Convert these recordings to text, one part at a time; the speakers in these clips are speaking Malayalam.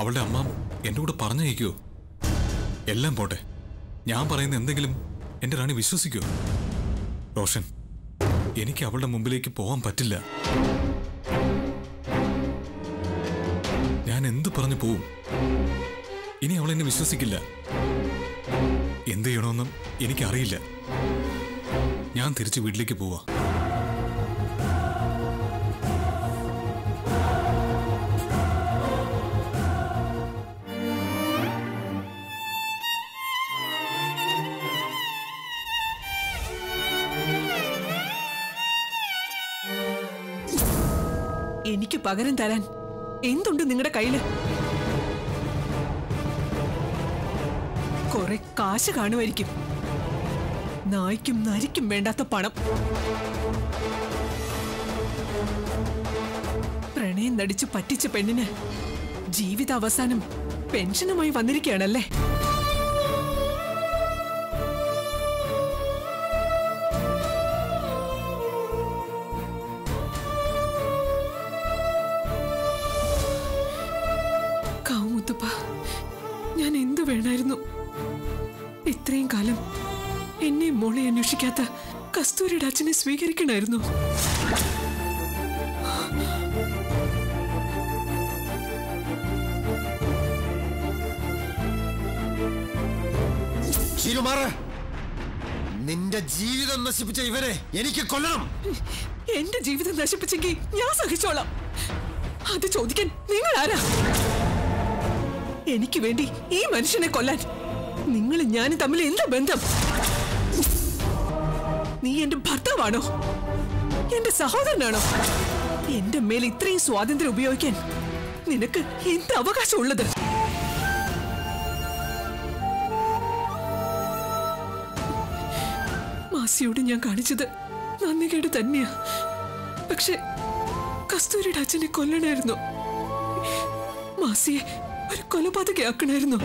അവളുടെ അമ്മ എന്റെ കൂടെ പറഞ്ഞയക്കുമോ എല്ലാം പോട്ടെ ഞാൻ പറയുന്ന എന്തെങ്കിലും എന്റെ റാണി വിശ്വസിക്കോ റോഷൻ എനിക്ക് അവളുടെ മുമ്പിലേക്ക് പോകാൻ പറ്റില്ല ഞാൻ എന്ത് പറഞ്ഞു പോവും ഇനി അവൾ എന്നെ വിശ്വസിക്കില്ല എന്ത് ചെയ്യണമെന്നും എനിക്കറിയില്ല ഞാൻ തിരിച്ച് വീട്ടിലേക്ക് പോവാ എനിക്ക് പകരം തരാൻ എന്തുണ്ട് നിങ്ങളുടെ കയ്യില് കുറെ കാശ് കാണുമായിരിക്കും നായ്ക്കും നരിക്കും വേണ്ടാത്ത പണം പ്രണയം നടിച്ചു പറ്റിച്ച പെണ്ണിന് ജീവിത അവസാനം പെൻഷനുമായി വന്നിരിക്കുകയാണല്ലേ കാമുത്തപ്പ ഞാൻ എന്തു വേണമായിരുന്നു ഇത്രയും കാലം എന്നെ മോളെ അന്വേഷിക്കാത്ത കസ്തൂരിയുടെ അച്ഛനെ സ്വീകരിക്കണമായിരുന്നു ചിരുമാറ് നിന്റെ ജീവിതം നശിപ്പിച്ച ഇവരെ എനിക്ക് കൊല്ലണം എന്റെ ജീവിതം നശിപ്പിച്ചെങ്കിൽ ഞാൻ സഹിച്ചോളാം അത് ചോദിക്കാൻ നിങ്ങൾ ആരാ എനിക്ക് വേണ്ടി ഈ മനുഷ്യനെ കൊല്ലാൻ നിങ്ങൾ ഞാനും തമ്മിൽ എന്താ ബന്ധം നീ എന്റെ ഭർത്താവാണോ എന്റെ സഹോദരനാണോ എന്റെ മേൽ ഇത്രയും സ്വാതന്ത്ര്യം ഉപയോഗിക്കാൻ നിനക്ക് എന്ത് അവകാശമുള്ളത് മാസിയോട് ഞാൻ കാണിച്ചത് നന്ദികേട് തന്നെയാ പക്ഷെ കസ്തൂരിയുടെ അച്ഛനെ കൊല്ലണമായിരുന്നു മാസിയെ ഒരു കൊലപാതകയാക്കണമായിരുന്നു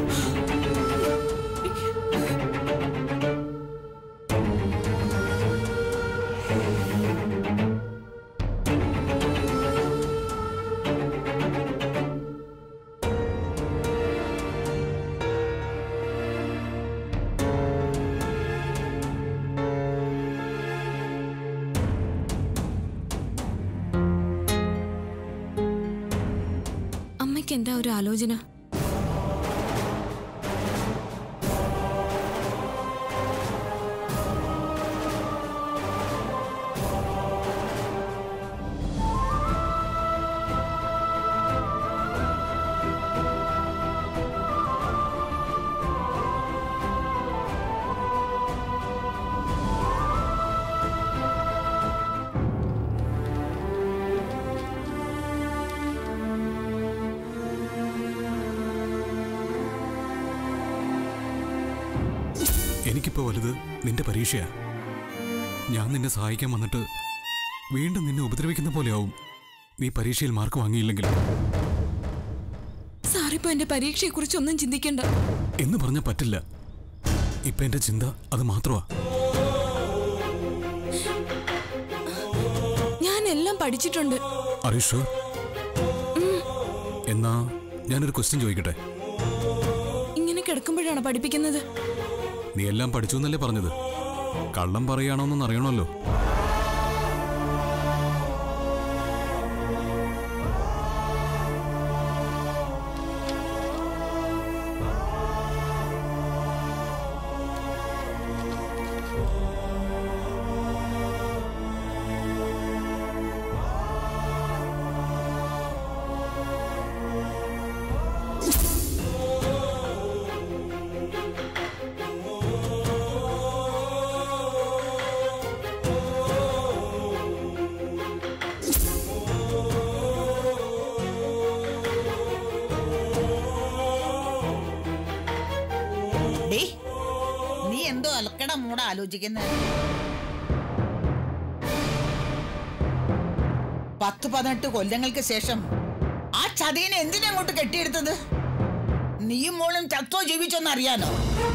അമ്മയ്ക്ക് എന്താ ഒരു ആലോചന എനിക്കിപ്പോ വലുത് നിന്റെ പരീക്ഷയാ ഞാൻ നിന്നെ സഹായിക്കാൻ വന്നിട്ട് വീണ്ടും നിന്നെ ഉപദ്രവിക്കുന്ന പോലെയാവും നീ പരീക്ഷയിൽ മാർക്ക് വാങ്ങിയില്ലെങ്കിൽ സാറിപ്പോ എന്റെ പരീക്ഷയെ കുറിച്ച് ഒന്നും ചിന്തിക്കണ്ട എന്ന് പറഞ്ഞാൽ പറ്റില്ല ഇപ്പൊ എന്റെ ചിന്ത അത് മാത്രമാ ഞാൻ എല്ലാം പഠിച്ചിട്ടുണ്ട് അറിഷു എന്നാ ഞാനൊരു ക്വസ്റ്റ്യൻ ചോദിക്കട്ടെ ഇങ്ങനെ കിടക്കുമ്പോഴാണ് പഠിപ്പിക്കുന്നത് നീ എല്ലാം പഠിച്ചു എന്നല്ലേ പറഞ്ഞത് കള്ളം പറയുകയാണോന്നൊന്ന് അറിയണമല്ലോ ഡേ നീ എന്തോ അലക്കട മൂട ആലോചിക്കുന്നത് പത്ത് പതിനെട്ട് കൊല്ലങ്ങൾക്ക് ശേഷം ആ ചതീനെ എന്തിനങ്ങോട്ട് കെട്ടിയെടുത്തത് നീയും മോളും ചത്തോ ജീവിച്ചോന്ന് അറിയാനോ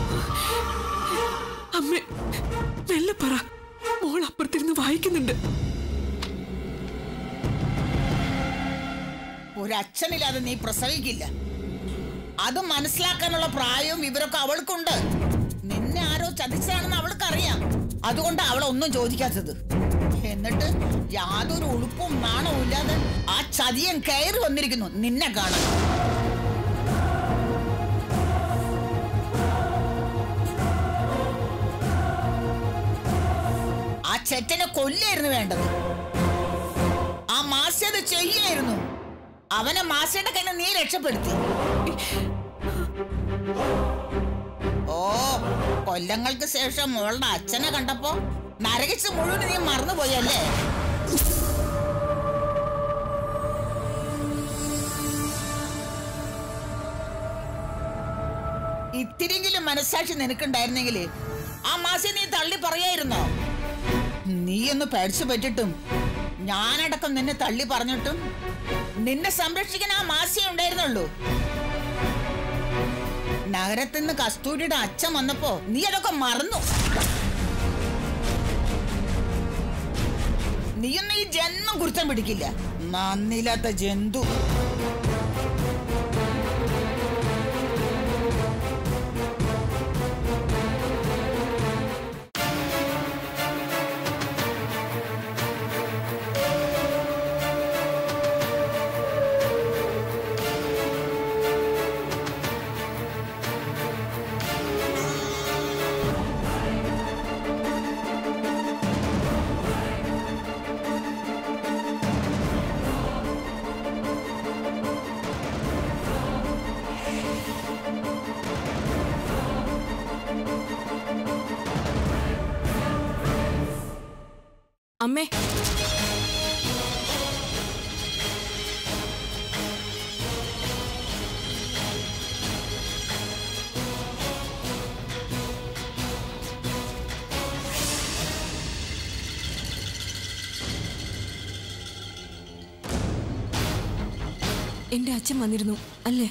അമ്മ മെല്ലെ പറ മോൾ അപ്പുറത്തിരുന്ന് വായിക്കുന്നുണ്ട് ഒരച്ഛനില്ലാതെ നീ പ്രസവിക്കില്ല അത് മനസ്സിലാക്കാനുള്ള പ്രായവും വിവരമൊക്കെ അവൾക്കുണ്ട് നിന്നെ ആരോ ചതിച്ചാണെന്ന് അവൾക്കറിയാം അതുകൊണ്ട് അവൾ ഒന്നും ചോദിക്കാത്തത് എന്നിട്ട് യാതൊരു ഉളുപ്പും നാണവും ഇല്ലാതെ ആ ചതിയൻ കയറി വന്നിരിക്കുന്നു നിന്നെ കാണാൻ ആ ചെറ്റനെ കൊല്ലായിരുന്നു വേണ്ടത് ആ മാസി അത് ചെയ്യായിരുന്നു അവനെ മാസിയുടെ കയ്യിൽ നിന്ന് നീ രക്ഷപ്പെടുത്തി ഓ കൊല്ലങ്ങൾക്ക് ശേഷം മോളുടെ അച്ഛനെ കണ്ടപ്പോ നരകിച്ച് മുഴുവൻ നീ മറന്നുപോയല്ലേ ഇത്തിരിയെങ്കിലും മനസ്സാക്ഷി നിനക്കുണ്ടായിരുന്നെങ്കിൽ ആ മാസി നീ തള്ളി പറയായിരുന്നോ നീ ഒന്ന് പേടിച്ചു പറ്റിട്ടും ഞാനടക്കം നിന്നെ തള്ളി പറഞ്ഞിട്ടും നിന്നെ സംരക്ഷിക്കാൻ ആ മാസിയേ ഉണ്ടായിരുന്നുള്ളൂ നഗരത്തിൽ നിന്ന് കസ്തൂരിയുടെ അച്ഛൻ വന്നപ്പോ നീ അതൊക്കെ മറന്നു നീയൊന്നും ഈ ജന്മം കുരുത്തം പിടിക്കില്ല നന്ദില്ലാത്ത ജന്തു അമ്മേ എന്റെ അച്ഛൻ വന്നിരുന്നു അല്ലേ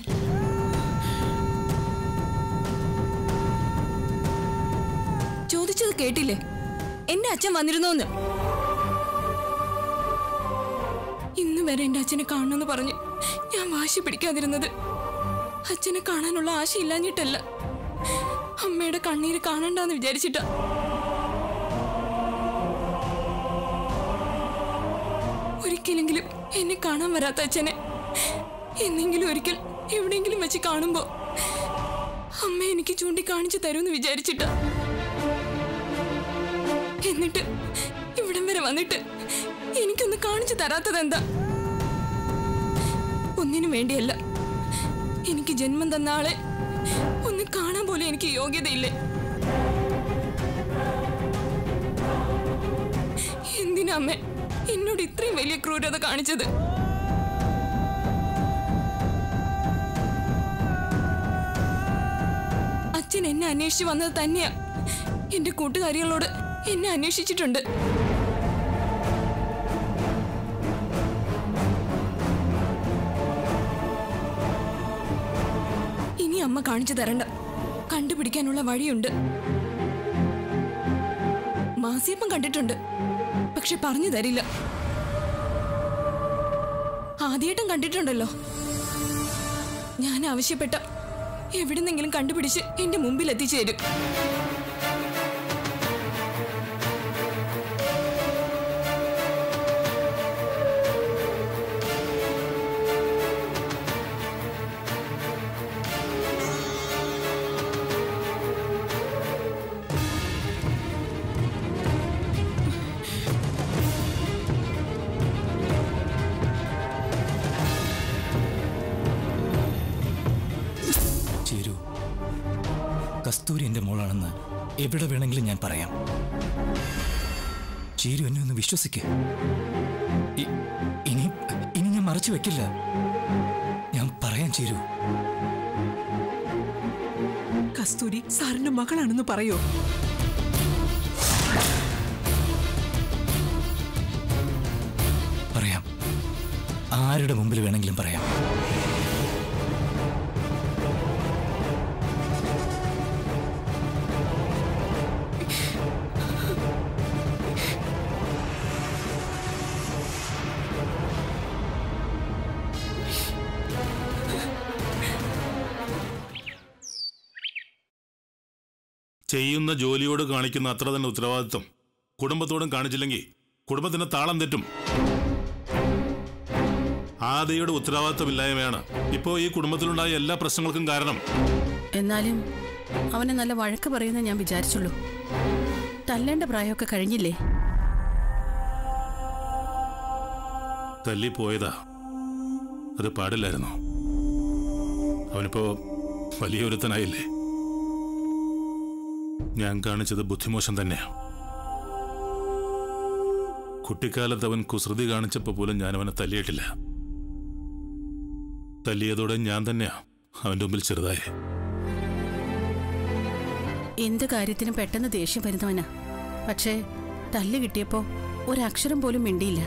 ചോദിച്ചത് കേട്ടില്ലേ എന്റെ അച്ഛൻ വന്നിരുന്നോന്ന് ഇന്ന് വരെ എന്റെ അച്ഛനെ കാണണമെന്ന് പറഞ്ഞ് ഞാൻ വാശി പിടിക്കാതിരുന്നത് അച്ഛനെ കാണാനുള്ള ആശയില്ലാഞ്ഞിട്ടല്ല അമ്മയുടെ കണ്ണീര് കാണണ്ടെന്ന് വിചാരിച്ചിട്ടാ ഒരിക്കലെങ്കിലും എന്നെ കാണാൻ വരാത്ത അച്ഛനെ എന്നെങ്കിലും ഒരിക്കൽ എവിടെയെങ്കിലും വെച്ച് കാണുമ്പോ അമ്മ എനിക്ക് ചൂണ്ടിക്കാണിച്ചു തരുമെന്ന് വിചാരിച്ചിട്ടാ എന്നിട്ട് ഇവിടം വരെ വന്നിട്ട് എനിക്കൊന്ന് കാണിച്ചു തരാത്തത് എന്താ ഒന്നിനു വേണ്ടിയല്ല എനിക്ക് ജന്മം തന്ന ആളെ ഒന്ന് കാണാൻ പോലും എനിക്ക് യോഗ്യതയില്ലേ എന്തിനാ അമ്മ എന്നോട് ഇത്രയും വലിയ ക്രൂരത കാണിച്ചത് അച്ഛൻ എന്നെ അന്വേഷിച്ചു വന്നത് തന്നെയാ എന്റെ കൂട്ടുകാരികളോട് എന്നെ അന്വേഷിച്ചിട്ടുണ്ട് ഇനി അമ്മ കാണിച്ചു തരണ്ട കണ്ടുപിടിക്കാനുള്ള വഴിയുണ്ട് മാസിയപ്പം കണ്ടിട്ടുണ്ട് പക്ഷെ പറഞ്ഞു തരില്ല ആദ്യമായിട്ടും കണ്ടിട്ടുണ്ടല്ലോ ഞാൻ ആവശ്യപ്പെട്ട എവിടുന്നെങ്കിലും കണ്ടുപിടിച്ച് എന്റെ മുമ്പിൽ എത്തിച്ചേരും ചേരൂ കസ്തൂരി എന്റെ മോളാണെന്ന് എവിടെ വേണമെങ്കിലും ഞാൻ പറയാം ചേരു എന്നെ ഒന്ന് വിശ്വസിക്ക് ഇ- ഇനി ഇനി ഞാൻ മറച്ചു വെക്കില്ല ഞാൻ പറയാൻ ചേരൂ കസ്തൂരി സാറിന്റെ മകളാണെന്ന് പറയോ പറയാം ആരുടെ മുമ്പിൽ വേണമെങ്കിലും പറയാം ചെയ്യുന്ന ജോലിയോട് കാണിക്കുന്ന അത്ര തന്നെ ഉത്തരവാദിത്വം കുടുംബത്തോടും കാണിച്ചില്ലെങ്കിൽ കുടുംബത്തിന്റെ താളം തെറ്റും ആദിയുടെ ഉത്തരവാദിത്വമില്ലായ്മയാണ് ഇപ്പോൾ ഈ കുടുംബത്തിലുണ്ടായ എല്ലാ പ്രശ്നങ്ങൾക്കും കാരണം എന്നാലും അവനെ നല്ല വഴക്ക് പറയുന്ന ഞാൻ വിചാരിച്ചുള്ളൂ തല്ലേണ്ട പ്രായമൊക്കെ കഴിഞ്ഞില്ലേ തല്ലി പോയതാ അത് പാടില്ലായിരുന്നു അവനിപ്പോ വലിയൊരുത്തനായില്ലേ ഞാൻ കാണിച്ചത് ബുദ്ധിമോശം തന്നെയാ കുട്ടിക്കാലത്ത് അവൻ കുസൃതി കാണിച്ചപ്പോ പോലും ഞാൻ അവനെ തല്ലിയിട്ടില്ല തല്ലിയതോടെ ഞാൻ തന്നെയാ അവന്റെ മുമ്പിൽ ചെറുതായി എന്ത് കാര്യത്തിനും പെട്ടെന്ന് ദേഷ്യം വരുന്നവനാ പക്ഷേ തല്ല് കിട്ടിയപ്പോ ഒരക്ഷരം പോലും മിണ്ടിയില്ല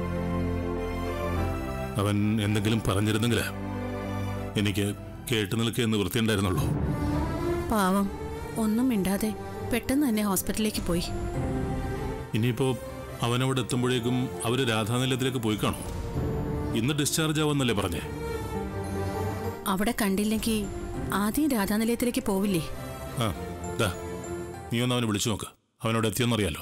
അവൻ എന്തെങ്കിലും പറഞ്ഞിരുന്നെങ്കില് എനിക്ക് കേട്ടു നിൽക്കുക എന്ന് വൃത്തിയുണ്ടായിരുന്നുള്ളൂ പാവം ഒന്നും മിണ്ടാതെ പെട്ടെന്ന് തന്നെ ഹോസ്പിറ്റലിലേക്ക് പോയി ഇനിയിപ്പോ അവനവിടെ എത്തുമ്പോഴേക്കും അവര് രാധാനിലയത്തിലേക്ക് പോയി കാണും ഇന്ന് ഡിസ്ചാർജ് ആവുന്നല്ലേ പറഞ്ഞേ അവിടെ കണ്ടില്ലെങ്കിൽ ആദ്യം രാധാനിലയത്തിലേക്ക് പോവില്ലേ ആ ദാ നീ ഒന്ന് അവനെ വിളിച്ചു നോക്ക് അവനോട് എത്തിയെന്നറിയാലോ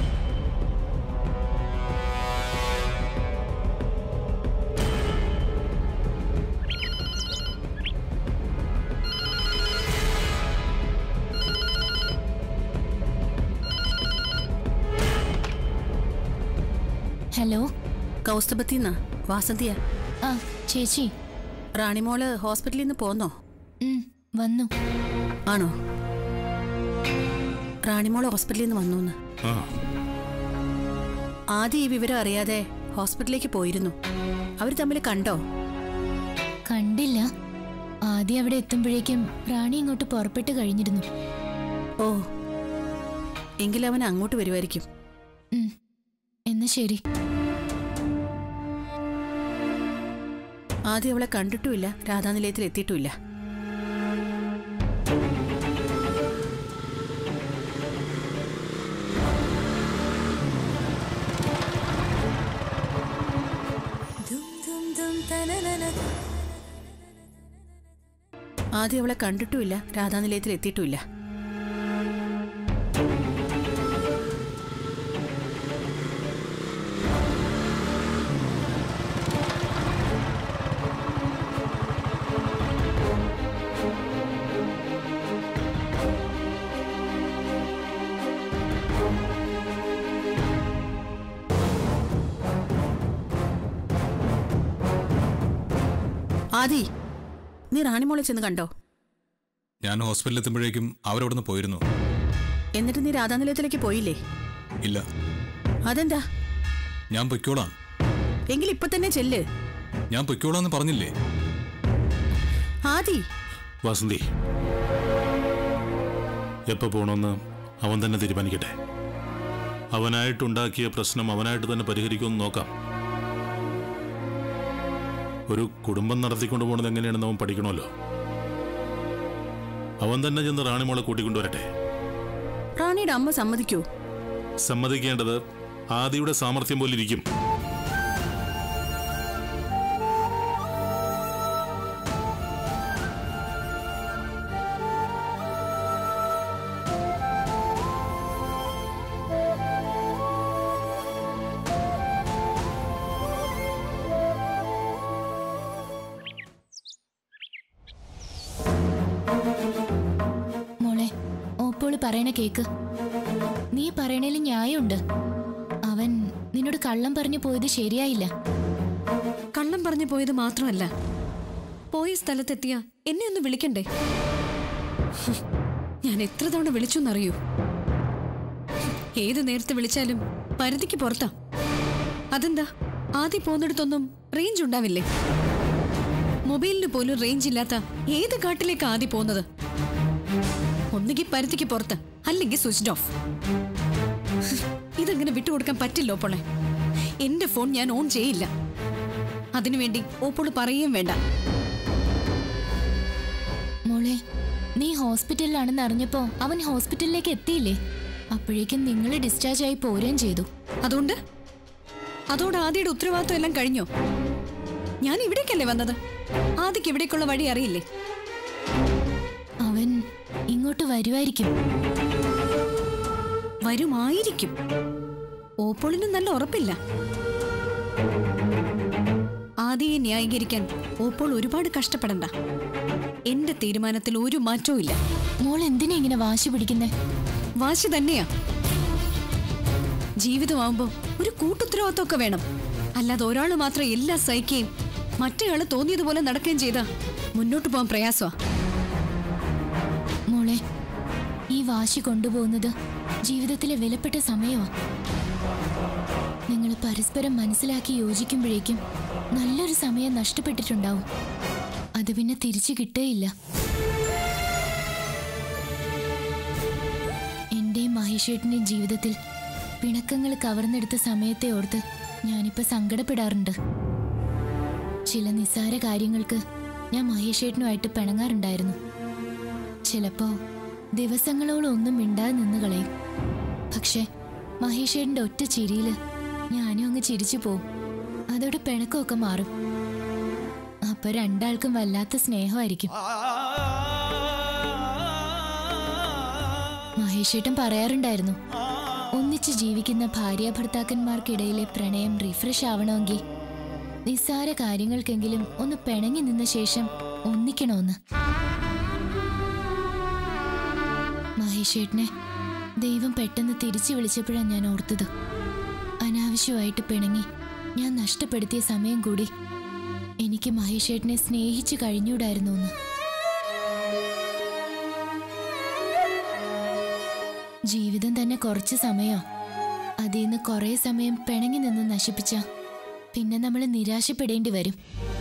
ഹലോ കൗസ്തുഭത്തിന്നാ വാസന്തിയ ആ ചേച്ചി റാണിമോള് ഹോസ്പിറ്റലിൽ നിന്ന് പോന്നോ ഉം, വന്നു ആണോ റാണിമോള് ഹോസ്പിറ്റലിൽ നിന്ന് വന്നു എന്ന് ആ ആദ്യം ഈ വിവരം അറിയാതെ ഹോസ്പിറ്റലിലേക്ക് പോയിരുന്നു അവർ തമ്മിൽ കണ്ടോ കണ്ടില്ല ആദ്യം അവിടെ എത്തുമ്പോഴേക്കും റാണി ഇങ്ങോട്ട് പുറപ്പെട്ട് കഴിഞ്ഞിരുന്നു ഓ എങ്കിൽ അവൻ അങ്ങോട്ട് വരുമായിരിക്കും ഉം, എന്നാ ശരി ആദ്യം അവളെ കണ്ടിട്ടുമില്ല രാധാനിലയത്തിൽ എത്തിയിട്ടുമില്ല ആദ്യം അവളെ കണ്ടിട്ടുമില്ല രാധാനിലയത്തിൽ എത്തിയിട്ടുമില്ല ആദി നീ റാണിമോളെ ചെന്ന് കണ്ടോ ഞാൻ ഹോസ്പിറ്റലിൽ എത്തുമ്പോഴേക്കും അവരവിടുന്ന് പോയിരുന്നു എന്നിട്ട് നീ രാധാനിലയത്തിലേക്ക് പോയില്ലേ ഇല്ല അതെന്താ ഞാൻ പൊയ്ക്കോളാം എങ്കിൽ ഇപ്പൊ തന്നെ ചെല്ല് ഞാൻ പൊയ്ക്കോളാന്ന് പറഞ്ഞില്ലേ ആദി വാസന്തി എപ്പോ പോണമെന്ന് അവൻ തന്നെ തീരുമാനിക്കട്ടെ അവനായിട്ടുണ്ടാക്കിയ പ്രശ്നം അവനായിട്ട് തന്നെ പരിഹരിക്കുമെന്ന് നോക്കാം ഒരു കുടുംബം നടത്തിക്കൊണ്ടു പോകുന്നത് എങ്ങനെയാണെന്ന് അവൻ പഠിക്കണമല്ലോ അവൻ തന്നെ ചെന്ന് റാണിമോളെ കൂട്ടിക്കൊണ്ടുവരട്ടെ റാണിയുടെ അമ്മ സമ്മതിക്കൂ സമ്മതിക്കേണ്ടത് ആദിയുടെ സാമർഥ്യം പോലെ ഇരിക്കും മോളെ ഓപ്പോള് പറയണ കേക്ക് നീ പറയണേല് ന്യായമുണ്ട് അവൻ നിന്നോട് കള്ളം പറഞ്ഞു പോയത് ശരിയായില്ല കള്ളം പറഞ്ഞു പോയത് മാത്രമല്ല പോയ സ്ഥലത്തെത്തിയ എന്നെ ഒന്ന് വിളിക്കണ്ടേ ഹും, ഞാൻ എത്ര തവണ വിളിച്ചു എന്നറിയൂ ഏത് നേരത്ത് വിളിച്ചാലും പരിധിക്ക് പുറത്താ അതെന്താ ആദ്യം പോകുന്നിടത്തൊന്നും റേഞ്ച് ഉണ്ടാവില്ലേ മൊബൈലിന് പോലും റേഞ്ച് ഇല്ലാത്ത ഏത് കാട്ടിലേക്കാ ആദ്യം പോകുന്നത് ഒന്നുകിൽ പരിധിക്ക് പുറത്ത് അല്ലെങ്കിൽ സ്വിച്ച് ഓഫ് ഇതങ്ങനെ വിട്ടുകൊടുക്കാൻ പറ്റില്ലോ പോളെ എന്റെ ഫോൺ ഞാൻ ഓൺ ചെയ്യില്ല അതിനുവേണ്ടി ഓപ്പോള് പറയുകയും വേണ്ട മോളെ നീ ഹോസ്പിറ്റലിലാണെന്ന് അറിഞ്ഞപ്പോ അവൻ ഹോസ്പിറ്റലിലേക്ക് എത്തിയില്ലേ അപ്പോഴേക്കും നിങ്ങൾ ഡിസ്ചാർജ് ആയി പോരുകയും ചെയ്തു അതുകൊണ്ട് അതോടെ ആദ്യയുടെ ഉത്തരവാദിത്വം എല്ലാം കഴിഞ്ഞോ ഞാൻ ഇവിടേക്കല്ലേ വന്നത് ആദ്യക്ക് ഇവിടേക്കുള്ള വഴി അറിയില്ലേ അവൻ ഇങ്ങോട്ട് ഇങ്ങോട്ട് വരുമായിരിക്കും വരുമായിരിക്കും ഓപ്പോളിന് നല്ല ഉറപ്പില്ല ആദിയെ ന്യായീകരിക്കാൻ ഓപ്പോൾ ഒരുപാട് കഷ്ടപ്പെടണ്ട എന്റെ തീരുമാനത്തിൽ ഒരു മാറ്റവും ഇല്ല മോൾ എന്തിനാ ഇങ്ങനെ വാശി പിടിക്കുന്നേ വാശി തന്നെയാ ജീവിതമാവുമ്പോ ഒരു കൂട്ടുത്തരവാദിത്തമൊക്കെ വേണം അല്ലാതെ ഒരാൾ മാത്രം എല്ലാം സഹിക്കുകയും മറ്റേയാള് തോന്നിയതുപോലെ നടക്കുകയും ചെയ്താ മുന്നോട്ട് പോകാൻ പ്രയാസമാ മോളെ ഈ വാശി കൊണ്ടുപോകുന്നത് ജീവിതത്തിലെ വിലപ്പെട്ട സമയമാ നിങ്ങൾ പരസ്പരം മനസ്സിലാക്കി യോജിക്കുമ്പോഴേക്കും നല്ലൊരു സമയം നഷ്ടപ്പെട്ടിട്ടുണ്ടാവും അത് പിന്നെ തിരിച്ചു കിട്ടുകയില്ല എന്റെയും മഹേഷേട്ടന്റെയും ജീവിതത്തിൽ പിണക്കങ്ങൾ കവർന്നെടുത്ത സമയത്തെ ഓർത്ത് ഞാനിപ്പോ സങ്കടപ്പെടാറുണ്ട് ചില നിസ്സാര കാര്യങ്ങൾക്ക് ഞാൻ മഹേഷേട്ടനുമായിട്ട് പിണങ്ങാറുണ്ടായിരുന്നു ചിലപ്പോ ദിവസങ്ങളോളം ഒന്നും മിണ്ടാതെ നിന്ന് കളയും പക്ഷെ മഹേഷേട്ടന്റെ ഒറ്റ ചിരിയില് ഞാനും അങ്ങ് ചിരിച്ചു പോവും അതോടെ പിണക്കമൊക്കെ മാറും അപ്പൊ രണ്ടാൾക്കും വല്ലാത്ത സ്നേഹമായിരിക്കും മഹേഷേട്ടൻ പറയാറുണ്ടായിരുന്നു ഒന്നിച്ച് ജീവിക്കുന്ന ഭാര്യ ഭർത്താക്കന്മാർക്കിടയിലെ പ്രണയം റിഫ്രഷ് ആവണമെങ്കിൽ നിസ്സാര കാര്യങ്ങൾക്കെങ്കിലും ഒന്ന് പിണങ്ങി നിന്ന ശേഷം ഒന്നിക്കണമെന്ന് മഹേഷേട്ടനെ ദൈവം പെട്ടെന്ന് തിരിച്ചു വിളിച്ചപ്പോഴാണ് ഞാൻ ഓർത്തത് അനാവശ്യമായിട്ട് പിണങ്ങി ഞാൻ നഷ്ടപ്പെടുത്തിയ സമയം കൂടി എനിക്ക് മഹേഷേട്ടനെ സ്നേഹിച്ചു കഴിഞ്ഞൂടായിരുന്നു എന്ന് ജീവിതം തന്നെ കുറച്ച് സമയോ അതിൽ നിന്ന് കുറേ സമയം പിണങ്ങി നിന്ന് നശിപ്പിച്ച പിന്നെ നമ്മൾ നിരാശപ്പെടേണ്ടി വരും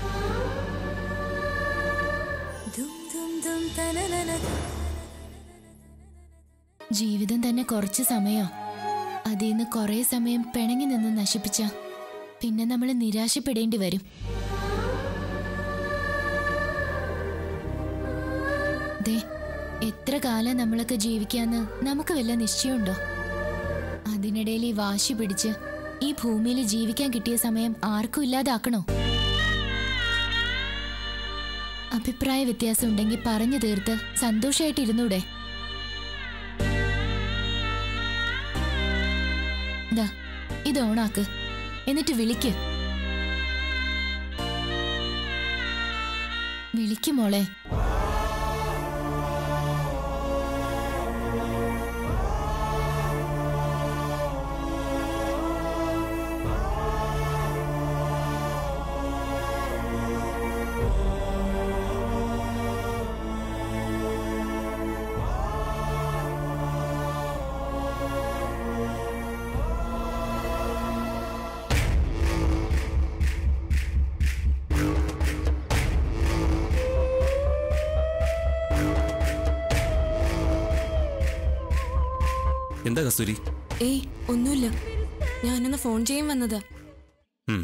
ജീവിതം തന്നെ കുറച്ച് സമയോ അതിൽ നിന്ന് കുറേ സമയം പിണങ്ങി നിന്ന് നശിപ്പിച്ച പിന്നെ നമ്മൾ നിരാശപ്പെടേണ്ടി വരും ദേ എത്ര കാലം നമ്മളൊക്കെ ജീവിക്കാന്ന് നമുക്ക് വല്ല നിശ്ചയമുണ്ടോ അതിനിടയിൽ ഈ വാശി പിടിച്ച് ഈ ഭൂമിയിൽ ജീവിക്കാൻ കിട്ടിയ സമയം ആർക്കും ഇല്ലാതാക്കണോ അഭിപ്രായ വ്യത്യാസം ഉണ്ടെങ്കിൽ പറഞ്ഞു തീർത്ത് സന്തോഷമായിട്ടിരുന്നൂടെ ദാ ഇത് ഓണാക്ക് എന്നിട്ട് വിളിക്ക് വിളിക്ക് മോളെ എന്താ കസ്തൂരി ഏയ് ഒന്നുമില്ല ഞാനൊന്ന് ഫോൺ ചെയ്യാൻ വന്നതാ ഉം.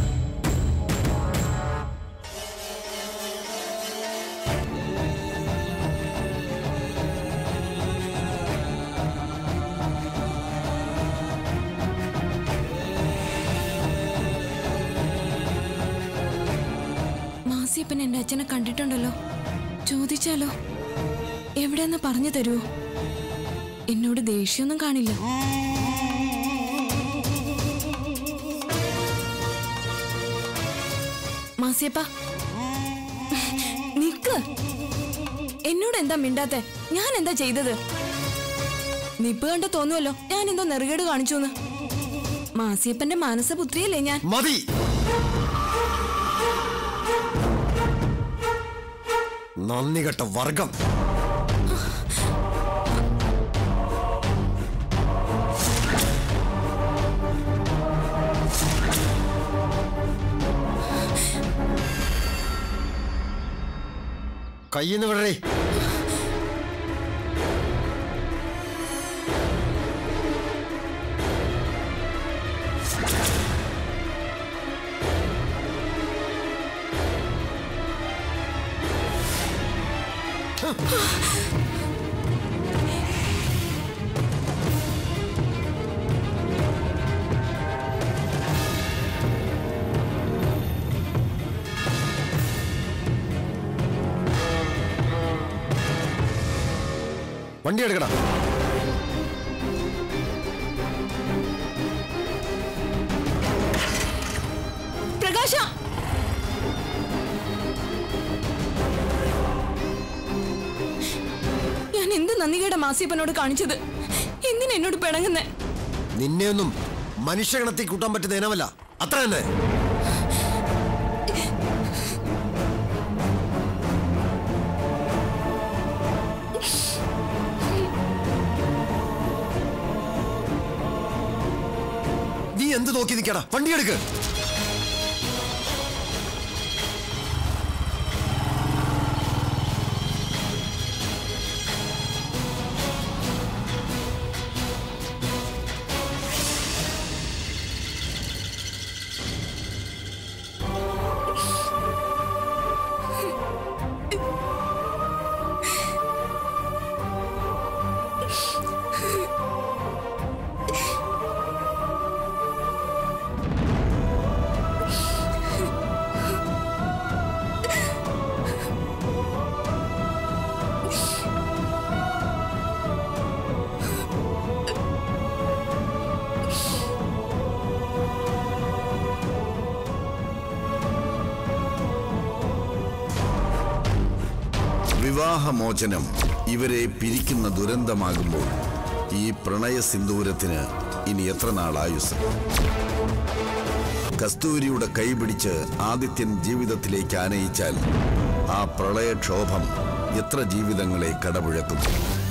മാസിയപ്പൻ എന്റെ അച്ഛനെ കണ്ടിട്ടുണ്ടല്ലോ ചോദിച്ചാലോ എവിടെയെന്ന് പറഞ്ഞു തരുമോ എന്നോട് ദേഷ്യമൊന്നും കാണില്ല മാസിയപ്പ നിക്ക് എന്നോട് എന്താ മിണ്ടാത്തെ ഞാൻ എന്താ ചെയ്തത് നിപ്പ് കണ്ട തോന്നുമല്ലോ ഞാൻ എന്തോ നെറുകേട് കാണിച്ചു എന്ന് മാസിയപ്പന്റെ മാനസപുത്രിയല്ലേ ഞാൻ മതി നന്ദി കെട്ട വർഗം കയ്യിന്ന് വിടറേ വണ്ടി എടുക്കടാ പ്രകാശ ഞാൻ എന്ത് നന്ദികയുടെ മാസിയപ്പനോട് കാണിച്ചത് എന്തിനാ എന്നോട് പിണങ്ങുന്നേ നിന്നെയൊന്നും മനുഷ്യഗണത്തിൽ കൂട്ടാൻ പറ്റുന്ന ഇനമല്ല അത്ര തന്നെ നീ എന്ത് നോക്കി നിൽക്കടാ വണ്ടി എടുക്ക് വിവാഹമോചനം ഇവരെ പിരിക്കുന്ന ദുരന്തമാകുമ്പോൾ ഈ പ്രണയ സിന്ദൂരത്തിന് ഇനി എത്ര നാൾ ആയുസ് കസ്തൂരിയുടെ കൈപിടിച്ച് ആദിത്യൻ ജീവിതത്തിലേക്ക് ആനയിച്ചാൽ ആ പ്രളയക്ഷോഭം എത്ര ജീവിതങ്ങളെ കടപുഴക്കും